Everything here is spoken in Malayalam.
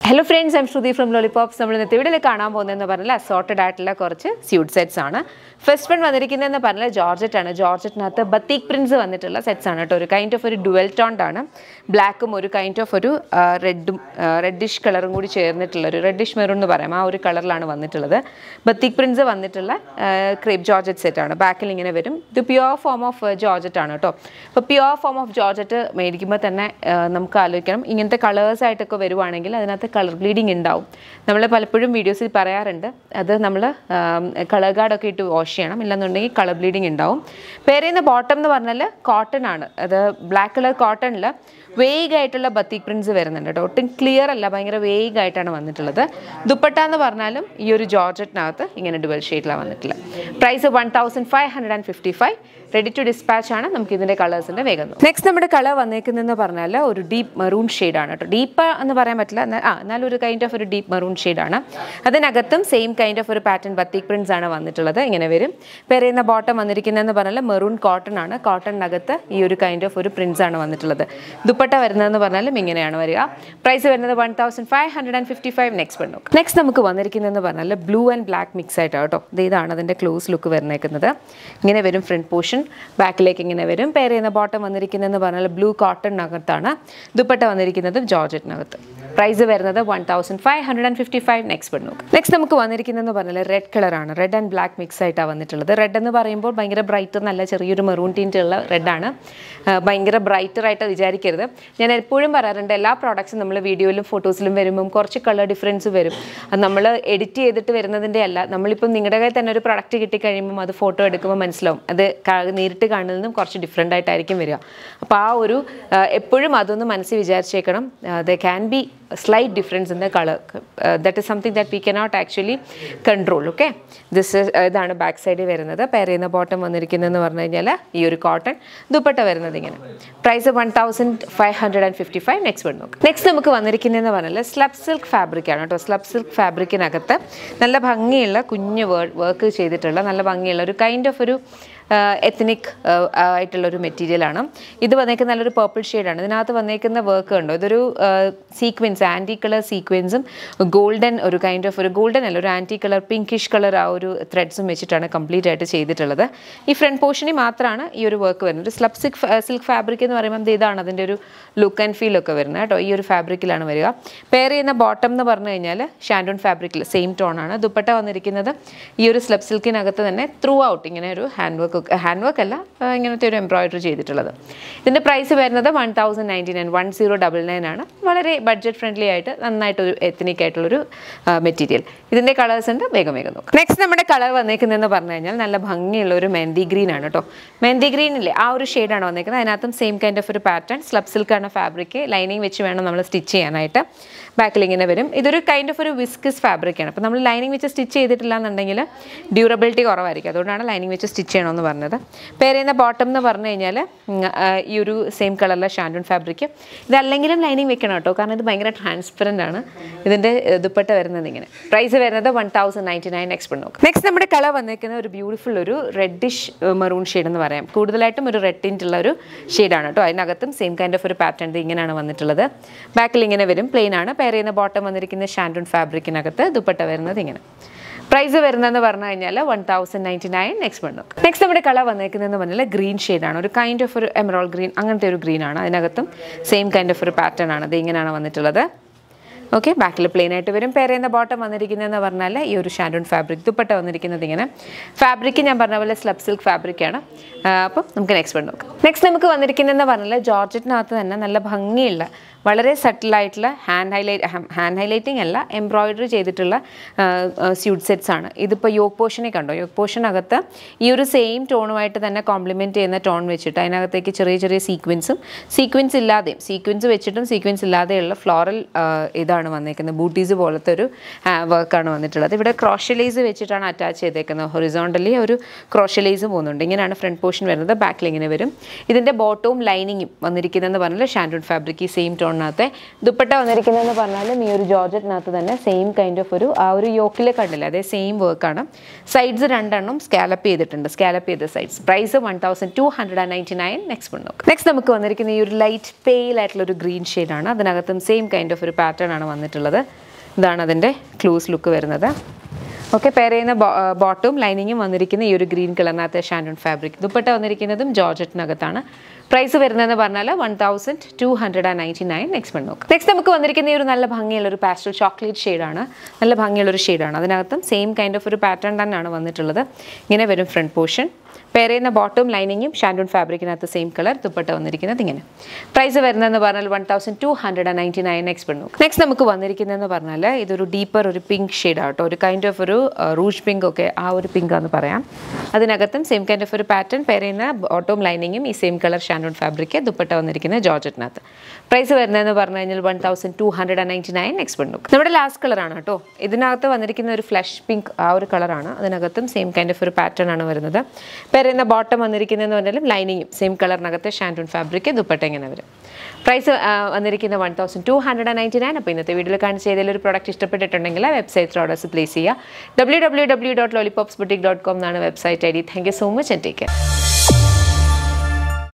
hello friends I'm Shruthi from Lollipops നമ്മൾ ഇന്നത്തെ വീഡിയോയിൽ കാണാൻ പോകുന്നതെന്ന് പറഞ്ഞാൽ അസോർട്ടഡ് ആയിട്ടുള്ള കുറച്ച് സ്യൂട്ട് സെറ്റ്സ് ആണ് ഫസ്റ്റ് വൺ വന്നിരിക്കുന്നതെന്ന് പറഞ്ഞാൽ ജോർജറ്റ് ആണ് ജോർജറ്റിനകത്ത് ബത്തീക് പ്രിൻസ് വന്നിട്ടുള്ള സെറ്റ്സ് ആണ് കേട്ടോ ഒരു കൈൻഡ് ഓഫ് ഒരു ഡുവൽ ടോണ്ട് ആണ് ബ്ലാക്കും ഒരു കൈൻഡ് ഓഫ് ഒരു റെഡും റെഡിഷ് കളറും കൂടി ചേർന്നിട്ടുള്ള ഒരു റെഡിഷ് മെറൂൺ എന്ന് പറയാം ആ ഒരു കളറിലാണ് വന്നിട്ടുള്ളത് ബത്തീക് പ്രിൻസ് വന്നിട്ടുള്ള ക്രേപ്പ് ജോർജറ്റ് സെറ്റ് ആണ് ബാക്കിൽ ഇങ്ങനെ വരും ഇത് പ്യുവർ ഫോം ഓഫ് ജോർജറ്റ് ആണ് കേട്ടോ അപ്പോൾ പ്യുവർ ഫോം ഓഫ് ജോർജറ്റ് മേടിക്കുമ്പോൾ തന്നെ ആ, നമുക്ക് ആലോചിക്കണം ഇങ്ങനത്തെ കളേഴ്സ് ആയിട്ടൊക്കെ വരുവാണെങ്കിൽ അതിനകത്ത് കളർ ബ്ലീഡിങ് ഉണ്ടാവും നമ്മൾ പലപ്പോഴും വീഡിയോസിൽ പറയാറുണ്ട് അത് നമ്മൾ കളർ ഗാർഡൊക്കെ ഇട്ട് വാഷ് ചെയ്യണം ഇല്ലെന്നുണ്ടെങ്കിൽ കളർ ബ്ലീഡിങ് ഉണ്ടാവും പേരെയുന്ന ബോട്ടം എന്ന് പറഞ്ഞാൽ കോട്ടൺ ആണ് അത് ബ്ലാക്ക് കളർ കോട്ടണിൽ വേഗ് ആയിട്ടുള്ള ബത്തീക് പ്രിൻസ് വരുന്നുണ്ട് കേട്ടോ ഒട്ടും ക്ലിയർ അല്ല ഭയങ്കര വേഗ് ആയിട്ടാണ് വന്നിട്ടുള്ളത് ദുപ്പട്ട എന്ന് പറഞ്ഞാലും ഈ ഒരു ജോർജറ്റിനകത്ത് ഇങ്ങനെ ഡുവൽ ഷെയ്ഡിലാണ് വന്നിട്ടുള്ളത് price one thousand five hundred and fifty five ready to dispatch ആണ് നമുക്ക് ഇതിന്റെ കളേഴ്സിന്റെ വേഗം നെക്സ്റ്റ് നമ്മുടെ കളർ വന്നേക്കുന്നതെന്ന് പറഞ്ഞാൽ ഒരു ഡീപ്പ് മെറൂൺ ആണ് കേട്ടോ ഡീപ്പ് എന്ന് പറയാൻ പറ്റില്ല എന്നാൽ ആ എന്നാലും ഒരു കൈൻഡ് ഓഫ് ഒരു ഡീപ്പ് മെറൂൺ ആണ് അതിനകത്തും സെയിം കൈൻഡ് ഓഫ് ഒരു പാറ്റേൺ ബത്തീക് പ്രിന്റ്സ് ആണ് വന്നിട്ടുള്ളത് ഇങ്ങനെ വരും പെരയുന്ന ബോട്ടം വന്നിരിക്കുന്നതെന്ന് പറഞ്ഞാൽ മെറൂൺ കോട്ടൺ ആണ് കോട്ടണിനകത്ത് ഈ ഒരു കൈൻഡ് ഓഫ് ഒരു പ്രിന്റ്സ് ആണ് വന്നിട്ടുള്ളത് ദുപ്പട്ട വരുന്നതെന്ന് പറഞ്ഞാലും ഇങ്ങനെയാണ് വരിക പ്രൈസ് വരുന്നത് one thousand five hundred and fifty five next പെണ്ണു നെക്സ്റ്റ് നമുക്ക് വന്നിരിക്കുന്നതെന്ന് പറഞ്ഞാൽ ബ്ലൂ ആൻഡ് ബ്ലാക്ക് മിക്സ് ആയിട്ടാണ് കേട്ടോ ഇത് ഇതാണ് അതിൻ്റെ ക്ലോസ് ലുക്ക് വരുന്നേക്കുന്നത് ഇങ്ങനെ വരും ഫ്രണ്ട് പോർഷൻ ബാക്കിലേക്ക് ഇങ്ങനെ വരും പേര് ചെയ്യുന്ന ബോട്ടം വന്നിരിക്കുന്നതെന്ന് പറഞ്ഞാൽ ബ്ലൂ കോട്ടണിനകത്താണ് ദുപ്പട്ട വന്നിരിക്കുന്നത് ജോർജറ്റിനകത്ത് പ്രൈസ് വരുന്നത് one thousand five hundred and fifty five next പെണ്ണു നെക്സ്റ്റ് നമുക്ക് വന്നിരിക്കുന്നതെന്ന് പറഞ്ഞാൽ റെഡ് കളറാണ് റെഡ് ആൻഡ് ബ്ലാക്ക് മിക്സ് ആയിട്ടാണ് വന്നിട്ടുള്ളത് റെഡ് എന്ന് പറയുമ്പോൾ ഭയങ്കര ബ്രൈറ്റ് നല്ല ചെറിയൊരു മെറൂൺ ടീൻ്റെ ഉള്ള റെഡാണ് ഭയങ്കര ബ്രൈറ്റർ ആയിട്ട് വിചാരിക്കരുത് ഞാൻ എപ്പോഴും പറയാറുണ്ട് എല്ലാ പ്രോഡക്ട്സും നമ്മൾ വീഡിയോയിലും ഫോട്ടോസിലും വരുമ്പം കുറച്ച് കളർ ഡിഫറൻസ് വരും അത് നമ്മൾ എഡിറ്റ് ചെയ്തിട്ട് വരുന്നതിൻ്റെ അല്ല നമ്മളിപ്പം നിങ്ങളുടെ കയ്യിൽ തന്നെ ഒരു പ്രൊഡക്റ്റ് കിട്ടിക്കഴിയുമ്പം അത് ഫോട്ടോ എടുക്കുമ്പോൾ മനസ്സിലാവും അത് കാ- നേരിട്ട് കാണുന്നതും കുറച്ച് ഡിഫറെൻ്റ് ആയിട്ടായിരിക്കും വരിക അപ്പോൾ ആ ഒരു ആ, എപ്പോഴും അതൊന്ന് മനസ്സിൽ വിചാരിച്ചേക്കണം the can be slight difference in the colour that is something that we cannot actually control okay this ഇതാണ് ബാക്ക് സൈഡിൽ വരുന്നത് പെയർ ചെയ്യുന്ന ബോട്ടം വന്നിരിക്കുന്നതെന്ന് പറഞ്ഞു കഴിഞ്ഞാൽ ഈ ഒരു കോട്ടൺ ദുപ്പട്ട വരുന്നത് ഇങ്ങനെ price one thousand five hundred and fifty five next one നോക്കാം നെക്സ്റ്റ് നമുക്ക് വന്നിരിക്കുന്നതെന്ന് പറഞ്ഞാൽ സ്ലബ് സിൽക്ക് ഫാബ്രിക് ആണ് കേട്ടോ സ്ലബ് സിൽക്ക് ഫാബ്രിക്കിനകത്ത് നല്ല ഭംഗിയുള്ള കുഞ്ഞ് വർക്ക് ചെയ്തിട്ടുള്ള നല്ല ഭംഗിയുള്ള ഒരു കൈൻഡ് ഓഫ് ഒരു എത്തനിക് ആയിട്ടുള്ള ഒരു മെറ്റീരിയലാണ് ഇത് വന്നേക്കുന്ന നല്ലൊരു പേർപ്പിൾ ഷെയ്ഡാണ് ഇതിനകത്ത് വന്നേക്കുന്ന വർക്ക് ഉണ്ടോ ഇതൊരു സീക്വൻസ് ആൻറ്റി കളർ സീക്വൻസും ഗോൾഡൻ ഒരു കൈൻഡ് ഓഫ് ഒരു ഗോൾഡൻ അല്ല ഒരു ആൻറ്റി കളർ പിങ്കിഷ് കളർ ആ ഒരു ത്രെഡ്സും വെച്ചിട്ടാണ് കംപ്ലീറ്റ് ആയിട്ട് ചെയ്തിട്ടുള്ളത് ഈ ഫ്രണ്ട് പോർഷനിൽ മാത്രമാണ് ഈ ഒരു വർക്ക് വരുന്നത് ഒരു സ്ലബ് സിൽക്ക് സിൽക്ക് ഫാബ്രിക് എന്ന് പറയുമ്പോൾ ഇത് ഇതാണ് അതിൻ്റെ ഒരു ലുക്ക് ആൻഡ് ഫീൽ ഒക്കെ വരുന്നത് കേട്ടോ ഈ ഒരു ഫാബ്രിക്കിലാണ് വരിക പെയർ ചെയ്യുന്ന ബോട്ടം എന്ന് പറഞ്ഞു കഴിഞ്ഞാൽ ഷാൻഡൂൺ ഫാബ്രിക്കിൽ സെയിം ടോൺ ആണ് ദുപ്പട്ട വന്നിരിക്കുന്നത് ഈ ഒരു സ്ലബ് സിൽക്കിനകത്ത് തന്നെ ത്രൂ ഔട്ട് ഇങ്ങനെ ഒരു ഹാൻഡ് വർക്ക് ഹാൻഡ് വർക്ക് അല്ല ആ, ഇങ്ങനത്തെ ഒരു എംബ്രോയിഡറി ചെയ്തിട്ടുള്ളത് ഇതിൻ്റെ പ്രൈസ് വരുന്നത് one thousand ninety nine one zero double nine ആണ് വളരെ ബഡ്ജറ്റ് ഫ്രണ്ട്ലി ആയിട്ട് നന്നായിട്ടൊരു എത്തനിക് ആയിട്ടുള്ളൊരു മെറ്റീരിയൽ ഇതിൻ്റെ കളേഴ്സ് ഉണ്ട് വേഗം വേഗം നോക്കാം നെക്സ്റ്റ് നമ്മുടെ കളർ വന്നേക്കുന്നതെന്ന് പറഞ്ഞു കഴിഞ്ഞാൽ നല്ല ഭംഗിയുള്ള ഒരു മെഹന്തി ഗ്രീൻ ആണ് കേട്ടോ മെഹന്തി ഗ്രീൻ ഇല്ലേ ആ ഒരു ഷെയ്ഡാണ് വന്നേക്കുന്നത് അതിനകത്തും സെയിം കൈൻഡ് ഓഫ് ഒരു പാറ്റേൺ സ്ലബ് സിൽക്കാണ് ഫാബ്രിക് ലൈനിങ് വെച്ച് വേണം നമ്മൾ സ്റ്റിച്ച് ചെയ്യാനായിട്ട് ബാക്കിൽ ഇങ്ങനെ വരും ഇതൊരു കൈൻഡ് ഓഫ് ഒരു വിസ്കസ് ഫാബ്രിക്കാണ് അപ്പോൾ നമ്മൾ ലൈനിങ് വെച്ച് സ്റ്റിച്ച് ചെയ്തിട്ടില്ല എന്നുണ്ടെങ്കിൽ ഡ്യൂറബിലിറ്റി കുറവായിരിക്കും അതുകൊണ്ടാണ് ലൈനിങ് വെച്ച് സ്റ്റിച്ച് ചെയ്യണമെന്ന് പറഞ്ഞത് പേര് ചെയ്യുന്ന ബോട്ടം എന്ന് പറഞ്ഞു കഴിഞ്ഞാൽ ഉം, ആ, ഈ ഒരു സെയിം കളറിലെ ഷാൻഡൂൺ ഫാബ്രിക് ഇതല്ലെങ്കിലും ലൈനിങ് വെക്കണം കേട്ടോ കാരണം ഇത് ഭയങ്കര ട്രാൻസ്പെറൻ്റ് ആണ് ഇതിൻ്റെ ഏഹ്, ദുപ്പട്ട വരുന്നത് ഇങ്ങനെ പ്രൈസ് വരുന്നത് one thousand ninety nine expert നോക്കും നെക്സ്റ്റ് നമ്മുടെ കളർ വന്നേക്കുന്ന ഒരു ബ്യൂട്ടിഫുൾ ഒരു റെഡിഷ് മെറൂൺ ഷെയ്ഡ് എന്ന് പറയാം കൂടുതലായിട്ടും ഒരു റെഡ് ടിൻ്റുള്ള ഒരു ഷെയ്ഡാണ് കേട്ടോ അതിനകത്തും സെയിം കൈൻഡ് ഓഫ് ഒരു പാറ്റേൺ ഇങ്ങനെയാണ് വന്നിട്ടുള്ളത് ബാക്കിൽ ഇങ്ങനെ വരും പ്ലെയിൻ ആണ് പെയർ ചെയ്യുന്ന ബോട്ടം വന്നിരിക്കുന്ന ഷാൻഡൂൺ ഫാബ്രിക്കിനകത്ത് ദുപ്പട്ട വരുന്നത് ഇങ്ങനെ പ്രൈസ് വരുന്നതെന്ന് പറഞ്ഞു കഴിഞ്ഞാൽ one thousand ninety nine next one next നമ്മുടെ കളർ വന്നേക്കുന്നതെന്ന് പറഞ്ഞാൽ ഗ്രീൻ ഷെയ്ഡാണ് ഒരു കൈൻഡ് ഓഫ് ഒരു എമറോൾ ഗ്രീൻ അങ്ങനത്തെ ഒരു ഗ്രീൻ ആണ് അതിനകത്തും സെയിം കൈൻഡ് ഓഫ് ഒരു പാറ്റേൺ ആണ് ഇത് ഇങ്ങനെയാണ് വന്നിട്ടുള്ളത് ഓക്കെ ബാക്കിൽ പ്ലെയിൻ ആയിട്ട് വരും പേര് ചെയ്യുന്ന ബോട്ടം വന്നിരിക്കുന്നതെന്ന് പറഞ്ഞാൽ ഈ ഒരു ഷാൻഡൂൺ ഫാബ്രിക് ദുപ്പട്ട വന്നിരിക്കുന്നത് ഇങ്ങനെ ഫാബ്രിക് ഞാൻ പറഞ്ഞ പോലെ സ്ലബ് സിൽക്ക് ഫാബ്രിക്കാണ് അപ്പം നമുക്ക് നെക്സ്റ്റ് വൺ നോക്കാം നെക്സ്റ്റ് നമുക്ക് വന്നിരിക്കുന്നതെന്ന് പറഞ്ഞാൽ ജോർജറ്റിനകത്ത് തന്നെ നല്ല ഭംഗിയുള്ള വളരെ സട്ടിലായിട്ടുള്ള ഹാൻഡ് ഹൈലൈറ്റ് ഹാൻഡ് ഹൈലൈറ്റിംഗ് അല്ല എംബ്രോയിഡറി ചെയ്തിട്ടുള്ള സ്യൂട്ട് സെറ്റ്സ് ആണ് ഇതിപ്പോൾ യോഗ് പോർഷനെ കണ്ടോ യോഗ് പോർഷനകത്ത് ഈ ഒരു സെയിം ടോണുമായിട്ട് തന്നെ കോംപ്ലിമെൻറ്റ് ചെയ്യുന്ന ടോൺ വെച്ചിട്ട് അതിനകത്തേക്ക് ചെറിയ ചെറിയ സീക്വൻസും സീക്വൻസ് ഇല്ലാതെയും സീക്വൻസ് വെച്ചിട്ടും സീക്വൻസ് ഇല്ലാതെയുള്ള ഫ്ലോറൽ ഇതാണ് വന്നേക്കുന്നത് ബൂട്ടീസ് പോലത്തെ ഒരു വർക്കാണ് വന്നിട്ടുള്ളത് ഇവിടെ ക്രോഷ്യലൈസ് വെച്ചിട്ടാണ് അറ്റാച്ച് ചെയ്തേക്കുന്നത് ഹൊറിസോണ്ടലി ഒരു ക്രോഷ്യലൈസ് പോകുന്നുണ്ട് ഇങ്ങനെയാണ് ഫ്രണ്ട് പോർഷൻ വരുന്നത് ബാക്കിൽ ഇങ്ങനെ വരും ഇതിൻ്റെ ബോട്ടവും ലൈനിങ്ങും വന്നിരിക്കുന്നതെന്ന് പറഞ്ഞാൽ ഷാൻഡൂൺ ഫാബ്രിക് ഈ സെയിം ടോൺ ഷിഫോണിനകത്തെ ദുപ്പട്ട വന്നിരിക്കുന്നതെന്ന് പറഞ്ഞാലും ഈ ഒരു ജോർജറ്റിനകത്ത് തന്നെ സെയിം കൈൻഡ് ഓഫ് ഒരു ആ ഒരു യോക്കിലെ കണ്ടില്ല അതേ സെയിം വർക്കാണ് സൈഡ്സ് രണ്ടെണ്ണം സ്കാലപ്പ് ചെയ്തിട്ടുണ്ട് സ്കാലപ്പ് ചെയ്ത sides price one thousand two hundred and ninety nine next one നോക്കാം നെക്സ്റ്റ് നമുക്ക് വന്നിരിക്കുന്ന ഈ ഒരു ലൈറ്റ് പെയിൽ ആയിട്ടുള്ള ഒരു ഗ്രീൻ ഷെയ്ഡാണ് അതിനകത്തും സെയിം കൈൻഡ് ഓഫ് ഒരു പാറ്റേൺ ആണ് വന്നിട്ടുള്ളത് ഇതാണ് അതിൻ്റെ ക്ലൂസ് ലുക്ക് വരുന്നത് ഓക്കെ പെയർ ചെയ്യുന്ന ബോട്ടും ലൈനിങ്ങും വന്നിരിക്കുന്ന ഈ ഒരു ഗ്രീൻ കളറിനകത്തെ ഷാൻഡൺ ഫാബ്രിക് ദുപ്പട്ട വന്നിരിക്കുന്നതും ജോർജറ്റിനകത്താണ് പ്രൈസ് വരുന്നതെന്ന് പറഞ്ഞാൽ one thousand two hundred and ninety nine next one നോക്കാം നെക്സ്റ്റ് നമുക്ക് വന്നിരിക്കുന്ന ഈ ഒരു നല്ല ഭംഗിയുള്ള ഒരു പാസ്റ്റൽ ചോക്ലേറ്റ് ഷെയ്ഡാണ് നല്ല ഭംഗിയുള്ള ഒരു ഷെയ്ഡാണ് അതിനകത്തും സെയിം കൈൻഡ് ഓഫ് ഒരു പാറ്റേൺ തന്നെയാണ് വന്നിട്ടുള്ളത് ഇങ്ങനെ വരും ഫ്രണ്ട് പോർഷൻ പെയർ ചെയ്യുന്ന ബോട്ടും ലൈനിങ്ങും ഷാൻഡൂൺ ഫാബ്രിക്കിനകത്ത് സെയിം കളർ ദുപ്പട്ട വന്നിരിക്കുന്നത് ഇങ്ങനെ പ്രൈസ് വരുന്നതെന്ന് പറഞ്ഞാൽ one thousand two hundred and ninety nine next പെണ്ണു നെക്സ്റ്റ് നമുക്ക് വന്നിരിക്കുന്നതെന്ന് പറഞ്ഞാൽ ഇതൊരു ഡീപ്പർ ഒരു പിങ്ക് ഷെയ്ഡ് ആട്ടോ ഒരു കൈൻഡ് ഓഫ് ഒരു റൂഷ് പിങ്ക് ഒക്കെ ആ ഒരു പിങ്ക് ആണെന്ന് പറയാം അതിനകത്തും സെയിം കൈൻഡ് ഓഫ് ഒരു പാറ്റേൺ പെയർ ചെയ്യുന്ന ബോട്ടും ലൈനിങ്ങും ഈ same colour shantoon fabric dupatta വന്നിരിക്കുന്നത് ജോർജറ്റിനകത്ത് പ്രൈസ് വരുന്നതെന്ന് പറഞ്ഞു കഴിഞ്ഞാൽ one thousand two hundred and ninety nine next പെണ്ണു നമ്മുടെ ലാസ്റ്റ് കളറാണ് കേട്ടോ ഇതിനകത്ത് വന്നിരിക്കുന്ന ഒരു ഫ്ലഷ് പിങ്ക് ആ ഒരു കളറാണ് അതിനകത്തും സെയിം കൈൻഡ് ഓഫ് ഒരു പാറ്റേൺ ആണ് വരുന്നത് പെരുന്ന ബോട്ടം വന്നിരിക്കുന്നതെന്ന് പറഞ്ഞാലും ലൈനിങ്ങും സെയിം കളറിനകത്ത് ഷാൻഡൂൺ ഫാബ്രിക് ദുപ്പട്ട ഇങ്ങനെ വരും പ്രൈസ് വന്നിരിക്കുന്ന one thousand two hundred and ninety nine അപ്പോൾ ഇന്നത്തെ വീഡിയോയിൽ കാണിച്ച ഏതെങ്കിലും ഒരു പ്രോഡക്റ്റ് ഇഷ്ടപ്പെട്ടിട്ടുണ്ടെങ്കിൽ വെബ്സൈറ്റ് ഓർഡേഴ്സ് പ്ലേസ് ചെയ്യുക W W W dot Lollipops boutique dot com എന്നാണ് website I D thank you so much and take care